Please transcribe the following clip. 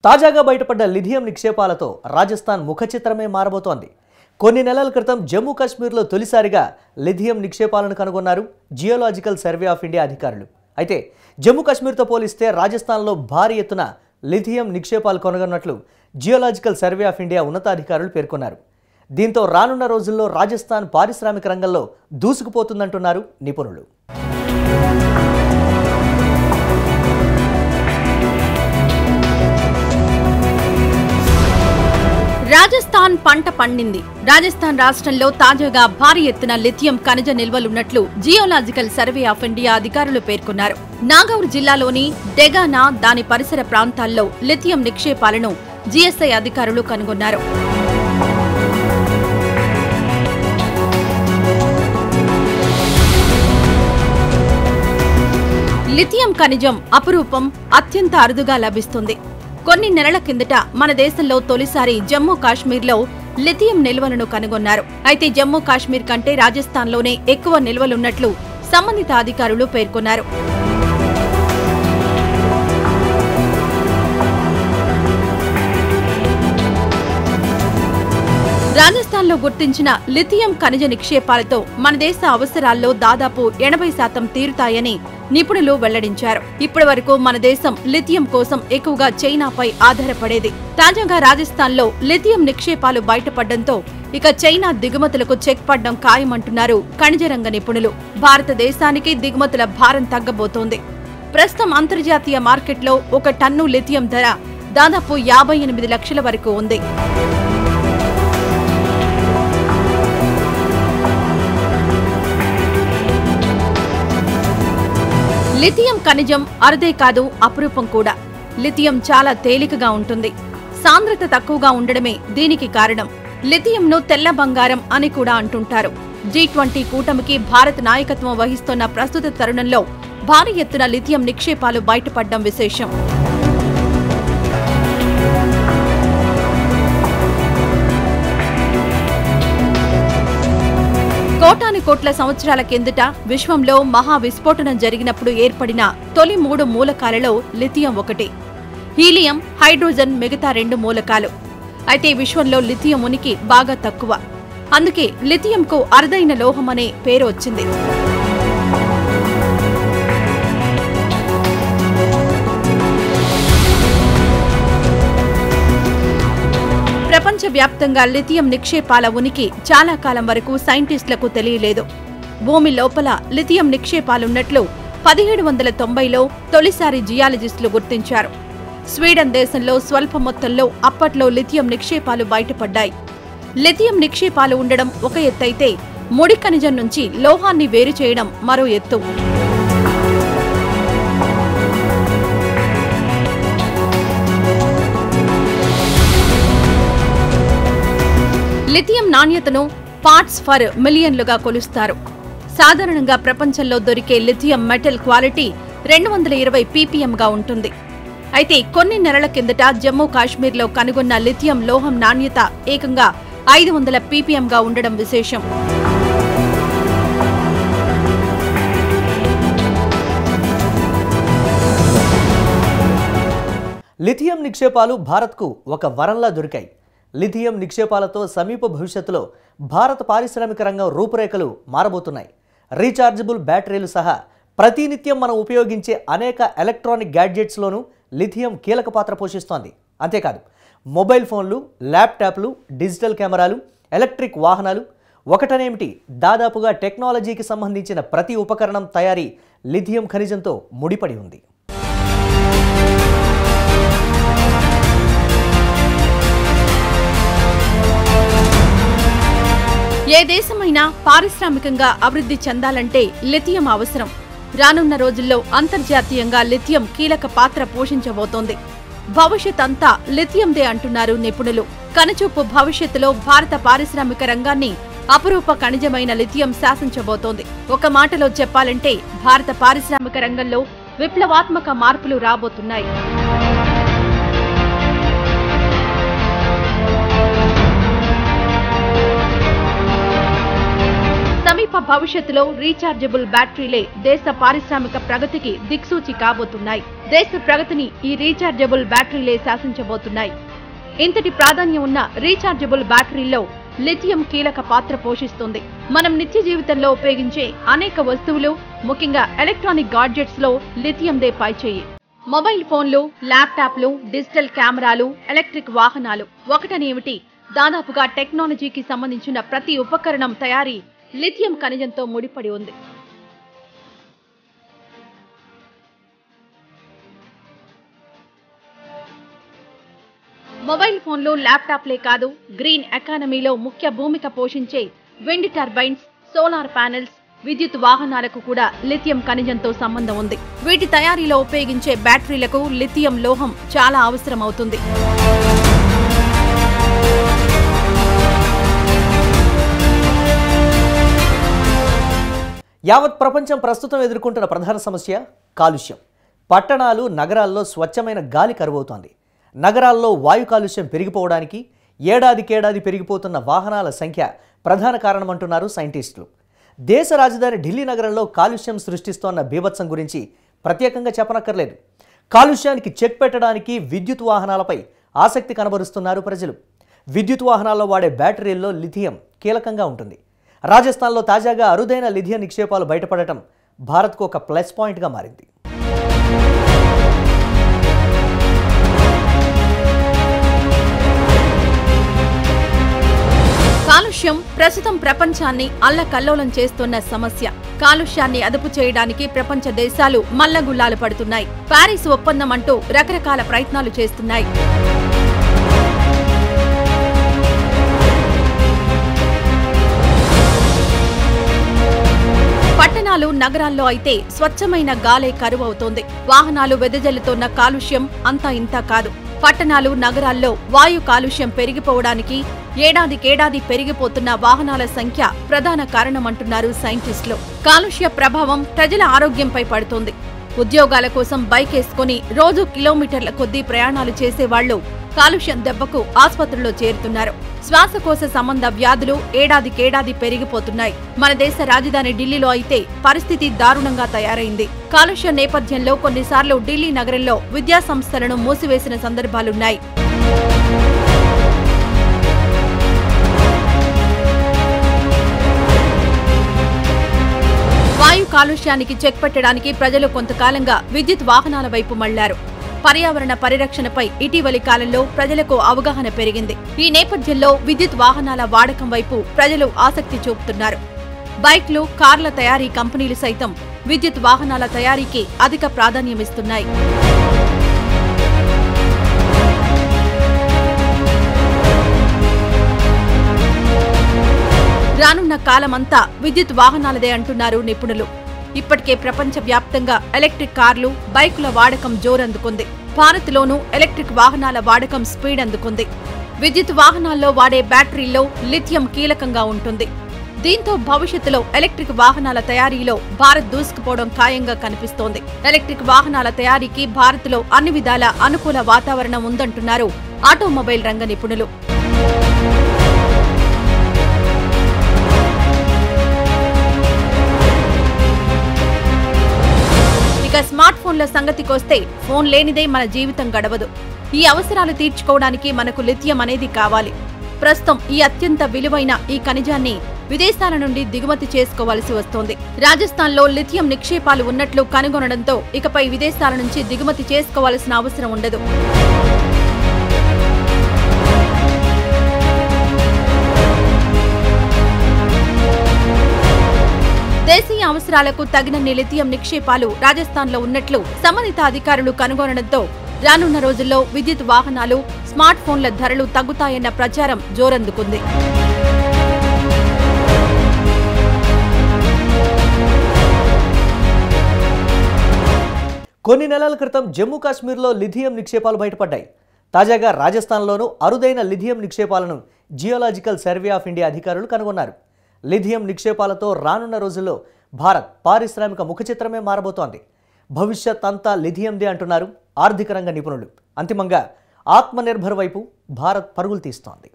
తాజాగా బయటపడ్డ లిథియం నిక్షేపాలతో రాజస్థాన్ ముఖ చిత్రమే మారబోతోంది కొన్ని నెలల క్రితం జమ్మూ కాశ్మీర్లో తొలిసారిగా లిథియం నిక్షేపాలను కనుగొన్నారు జియోలాజికల్ సర్వే ఆఫ్ ఇండియా అధికారులు అయితే జమ్మూ కాశ్మీర్తో పోలిస్తే రాజస్థాన్లో భారీ ఎత్తున లిథియం నిక్షేపాలు కనుగొన్నట్లు జియోలాజికల్ సర్వే ఆఫ్ ఇండియా ఉన్నతాధికారులు పేర్కొన్నారు దీంతో రానున్న రోజుల్లో రాజస్థాన్ పారిశ్రామిక రంగంలో దూసుకుపోతుందంటున్నారు నిపుణులు రాజస్థాన్ పంట పండింది రాజస్థాన్ రాష్ట్రంలో తాజాగా భారీ ఎత్తున లిథియం ఖనిజ నిల్వలున్నట్లు జియోలాజికల్ సర్వే ఆఫ్ ఇండియా అధికారులు పేర్కొన్నారు నాగౌర్ జిల్లాలోని డెగానా దాని పరిసర ప్రాంతాల్లో లిథియం నిక్షేపాలను జీఎస్ఐ అధికారులు కనుగొన్నారు లిథియం ఖనిజం అపురూపం అత్యంత అరుదుగా లభిస్తుంది కొన్ని నెలల కిందట మన దేశంలో తొలిసారి జమ్మూ కాశ్మీర్లో లిథియం నిల్వలను కనుగొన్నారు అయితే జమ్మూ కాశ్మీర్ కంటే రాజస్థాన్లోనే ఎక్కువ నిల్వలున్నట్లు సంబంధిత అధికారులు పేర్కొన్నారు రాజస్థాన్లో గుర్తించిన లిథియం ఖనిజ నిక్షేపాలతో మన దేశ అవసరాల్లో దాదాపు ఎనభై శాతం తీరుతాయని నిపుణులు వెల్లడించారు ఇప్పటి వరకు మన దేశం లిథియం కోసం ఎక్కువగా చైనాపై ఆధారపడేది తాజాగా రాజస్థాన్లో లిథియం నిక్షేపాలు బయటపడడంతో ఇక చైనా దిగుమతులకు చెక్ పడ్డం ఖాయమంటున్నారు ఖనిజ రంగ నిపుణులు భారతదేశానికి దిగుమతుల భారం తగ్గబోతోంది ప్రస్తుతం అంతర్జాతీయ మార్కెట్లో ఒక టన్ను లిథియం ధర దాదాపు యాభై ఎనిమిది లక్షల వరకు ఉంది లిథియం ఖనిజం అరుదే కాదు అపురూపం కూడా లిథియం చాలా తేలికగా ఉంటుంది సాంద్రత తక్కువగా ఉండడమే దీనికి కారణం లిథియంను తెల్ల బంగారం అని కూడా అంటుంటారు జీ ట్వంటీ కూటమికి భారత్ నాయకత్వం వహిస్తున్న ప్రస్తుత తరుణంలో భారీ ఎత్తున లిథియం నిక్షేపాలు బయటపడడం విశేషం కోటాను కోట్ల సంవత్సరాల కిందట విశ్వంలో మహా విస్ఫోటనం జరిగినప్పుడు ఏర్పడిన తొలి మూడు మూలకాలలో లిథియం ఒకటి హీలియం హైడ్రోజన్ మిగతా రెండు మూలకాలు అయితే విశ్వంలో లిథియం ఉనికి బాగా తక్కువ అందుకే లిథియంకు అరుదైన లోహం అనే పేరు వచ్చింది ప్రపంచవ్యాప్తంగా లిథియం నిక్షేపాల ఉనికి చాలా కాలం వరకు సైంటిస్టులకు తెలియలేదు భూమి లోపల లిథియం నిక్షేపాలున్నట్లు పదిహేడు వందల తొంభైలో తొలిసారి జియాలజిస్టులు గుర్తించారు స్వీడన్ దేశంలో స్వల్ప మొత్తంలో అప్పట్లో లిథియం నిక్షేపాలు బయటపడ్డాయి లిథియం నిక్షేపాలు ఉండడం ఒక ఎత్తైతే ముడి ఖనిజం నుంచి లోహాన్ని వేరు చేయడం మరో ఎత్తు లిథియం నాణ్యతను పార్ట్స్ ఫర్ మిలియన్లుగా కొలుస్తారు సాధారణంగా ప్రపంచంలో దొరికే లిథియం మెటల్ క్వాలిటీ రెండు వందల ఇరవై పీపీఎంగా ఉంటుంది అయితే కొన్ని నెలల కిందట జమ్మూ కాశ్మీర్లో కనుగొన్న లిథియం లోహం నాణ్యత ఏకంగా ఐదు వందల పీపీఎంగా ఉండడం విశేషం లిథియం నిక్షేపాలు భారత్కు ఒక వరంలా దొరికాయి లిథియం నిక్షేపాలతో సమీప భవిష్యత్తులో భారత పారిశ్రామిక రంగం రూపురేఖలు మారబోతున్నాయి రీఛార్జబుల్ బ్యాటరీలు సహా ప్రతినిత్యం మనం ఉపయోగించే అనేక ఎలక్ట్రానిక్ గ్యాడ్జెట్స్లోనూ లిథియం కీలక పాత్ర పోషిస్తోంది అంతేకాదు మొబైల్ ఫోన్లు ల్యాప్టాప్లు డిజిటల్ కెమెరాలు ఎలక్ట్రిక్ వాహనాలు ఒకటనేమిటి దాదాపుగా టెక్నాలజీకి సంబంధించిన ప్రతి ఉపకరణం తయారీ లిథియం ఖనిజంతో ముడిపడి ఉంది ఏ దేశమైనా పారిశ్రామికంగా అభివృద్ధి చెందాలంటే లిథియం అవసరం రానున్న రోజుల్లో అంతర్జాతీయంగా లిథియం కీలక పాత్ర పోషించబోతోంది భవిష్యత్ అంతా లిథియందే అంటున్నారు నిపుణులు కనుచూపు భవిష్యత్తులో భారత పారిశ్రామిక రంగాన్ని అపురూప ఖనిజమైన లిథియం శాసించబోతోంది ఒక మాటలో చెప్పాలంటే భారత పారిశ్రామిక రంగంలో విప్లవాత్మక మార్పులు రాబోతున్నాయి సమీప భవిష్యత్తులో రీఛార్జబుల్ బ్యాటరీలే దేశ పారిశ్రామిక ప్రగతికి దిక్సూచి కాబోతున్నాయి దేశ ప్రగతిని ఈ రీఛార్జబుల్ బ్యాటరీలే శాసించబోతున్నాయి ఇంతటి ప్రాధాన్యం ఉన్న రీఛార్జబుల్ బ్యాటరీల్లో లిథియం కీలక పాత్ర పోషిస్తుంది మనం నిత్య జీవితంలో ఉపయోగించే అనేక వస్తువులు ముఖ్యంగా ఎలక్ట్రానిక్ గాడ్జెట్స్ లో లిథియందే పైచేయి మొబైల్ ఫోన్లు ల్యాప్టాప్లు డిజిటల్ కెమెరాలు ఎలక్ట్రిక్ వాహనాలు ఒకటనేమిటి దాదాపుగా టెక్నాలజీకి సంబంధించిన ప్రతి ఉపకరణం తయారీ లిథియం ఖనిజంతో ముడిపడి ఉంది మొబైల్ ఫోన్లు ల్యాప్టాప్లే కాదు గ్రీన్ ఎకానమీలో ముఖ్య భూమిక పోషించే విండ్ టర్బైన్స్ సోలార్ ప్యానెల్స్ విద్యుత్ వాహనాలకు కూడా లిథియం ఖనిజంతో సంబంధం ఉంది వీటి తయారీలో ఉపయోగించే బ్యాటరీలకు లిథియం లోహం చాలా అవసరం అవుతుంది యావత్ ప్రపంచం ప్రస్తుతం ఎదుర్కొంటున్న ప్రధాన సమస్య కాలుష్యం పట్టణాలు నగరాల్లో స్వచ్ఛమైన గాలి కరువవుతోంది నగరాల్లో వాయు కాలుష్యం పెరిగిపోవడానికి ఏడాదికేడాది పెరిగిపోతున్న వాహనాల సంఖ్య ప్రధాన కారణమంటున్నారు సైంటిస్టులు దేశ రాజధాని ఢిల్లీ నగరంలో కాలుష్యం సృష్టిస్తోన్న బీభత్సం గురించి ప్రత్యేకంగా చెప్పనక్కర్లేదు కాలుష్యానికి చెక్ పెట్టడానికి విద్యుత్ వాహనాలపై ఆసక్తి కనబరుస్తున్నారు ప్రజలు విద్యుత్ వాహనాల్లో వాడే బ్యాటరీల్లో లిథియం కీలకంగా ఉంటుంది రాజస్థాన్లో తాజాగా అరుదైన లిథియం నిక్షేపాలు బయటపడటం భారత్కు ఒక ప్లస్ పాయింట్గా మారింది కాలుష్యం ప్రస్తుతం ప్రపంచాన్ని అల్లకల్లోలం చేస్తున్న సమస్య కాలుష్యాన్ని అదుపు చేయడానికి ప్రపంచ దేశాలు మల్లగుల్లాలు పడుతున్నాయి పారిస్ ఒప్పందం అంటూ రకరకాల ప్రయత్నాలు చేస్తున్నాయి పట్టణాలు నగరాల్లో అయితే స్వచ్ఛమైన గాలే కరువవుతోంది వాహనాలు వెదజల్లుతోన్న కాలుష్యం అంతా ఇంతా కాదు పట్టణాలు నగరాల్లో వాయు కాలుష్యం పెరిగిపోవడానికి ఏడాదికేడాది పెరిగిపోతున్న వాహనాల సంఖ్య ప్రధాన కారణమంటున్నారు సైంటిస్టులు కాలుష్య ప్రభావం ప్రజల ఆరోగ్యంపై పడుతోంది ఉద్యోగాల కోసం బైక్ వేసుకుని రోజు కిలోమీటర్ల కొద్దీ ప్రయాణాలు చేసేవాళ్లు కాలుష్యం దెబ్బకు ఆసుపత్రుల్లో చేరుతున్నారు శ్వాసకోశ సంబంధ వ్యాధులు ఏడాదికేడాది పెరిగిపోతున్నాయి మన దేశ రాజధాని ఢిల్లీలో అయితే పరిస్థితి దారుణంగా తయారైంది కాలుష్య నేపథ్యంలో కొన్నిసార్లు ఢిల్లీ నగరంలో విద్యా సంస్థలను మూసివేసిన సందర్భాలున్నాయి వాయు కాలుష్యానికి చెక్ పెట్టడానికి ప్రజలు కొంతకాలంగా విద్యుత్ వాహనాల వైపు మళ్లారు పర్యావరణ పరిరక్షణపై ఇటీవలి కాలంలో ప్రజలకు అవగాహన పెరిగింది ఈ నేపథ్యంలో విద్యుత్ వాహనాల వాడకం వైపు ప్రజలు ఆసక్తి చూపుతున్నారు బైక్లు కార్ల తయారీ కంపెనీలు సైతం విద్యుత్ వాహనాల తయారీకి అధిక ప్రాధాన్యమిస్తున్నాయి రానున్న కాలమంతా విద్యుత్ వాహనాలదే అంటున్నారు నిపుణులు ఇప్పటికే ప్రపంచ వ్యాప్తంగా ఎలక్ట్రిక్ కార్లు బైకుల వాడకం జోరందుకుంది భారత్లోనూ ఎలక్ట్రిక్ వాహనాల వాడకం స్పీడ్ అందుకుంది విద్యుత్ వాహనాల్లో వాడే బ్యాటరీల్లో లిథియం కీలకంగా ఉంటుంది దీంతో భవిష్యత్తులో ఎలక్ట్రిక్ వాహనాల తయారీలో భారత్ దూసుకుపోవడం ఖాయంగా కనిపిస్తోంది ఎలక్ట్రిక్ వాహనాల తయారీకి భారత్లో అన్ని విధాల అనుకూల వాతావరణం ఉందంటున్నారు ఆటోమొబైల్ రంగ నిపుణులు ఇక స్మార్ట్ ఫోన్ల సంగతికొస్తే ఫోన్ లేనిదే మన జీవితం గడవదు ఈ అవసరాలు తీర్చుకోవడానికి మనకు లిథియం అనేది కావాలి ప్రస్తుతం ఈ అత్యంత విలువైన ఈ ఖనిజాన్ని విదేశాల నుండి దిగుమతి చేసుకోవాల్సి వస్తోంది రాజస్థాన్లో లిథియం నిక్షేపాలు ఉన్నట్లు కనుగొనడంతో ఇకపై విదేశాల నుంచి దిగుమతి చేసుకోవాల్సిన అవసరం ఉండదు దేశీయ అవసరాలకు తగినన్ని లిథియం నిక్షేపాలు రాజస్థాన్లో ఉన్నట్లు సంబంధిత అధికారులు కనుగొనడంతో రానున్న రోజుల్లో విద్యుత్ వాహనాలు స్మార్ట్ ఫోన్ల ధరలు తగ్గుతాయన్న ప్రచారం జోరందుకుంది కొన్ని నెలల క్రితం జమ్మూ కాశ్మీర్లో లిథియం నిక్షేపాలు బయటపడ్డాయి తాజాగా రాజస్థాన్లోనూ అరుదైన లిథియం నిక్షేపాలను జియోలాజికల్ సర్వే ఆఫ్ ఇండియా అధికారులు కనుగొన్నారు లిథియం నిక్షేపాలతో రానున్న రోజుల్లో భారత్ పారిశ్రామిక ముఖచిత్రమే మారబోతోంది భవిష్యత్ అంతా లిథియందే అంటున్నారు ఆర్థిక రంగ నిపుణులు అంతిమంగా ఆత్మనిర్భర్ వైపు భారత్ పరుగులు తీస్తోంది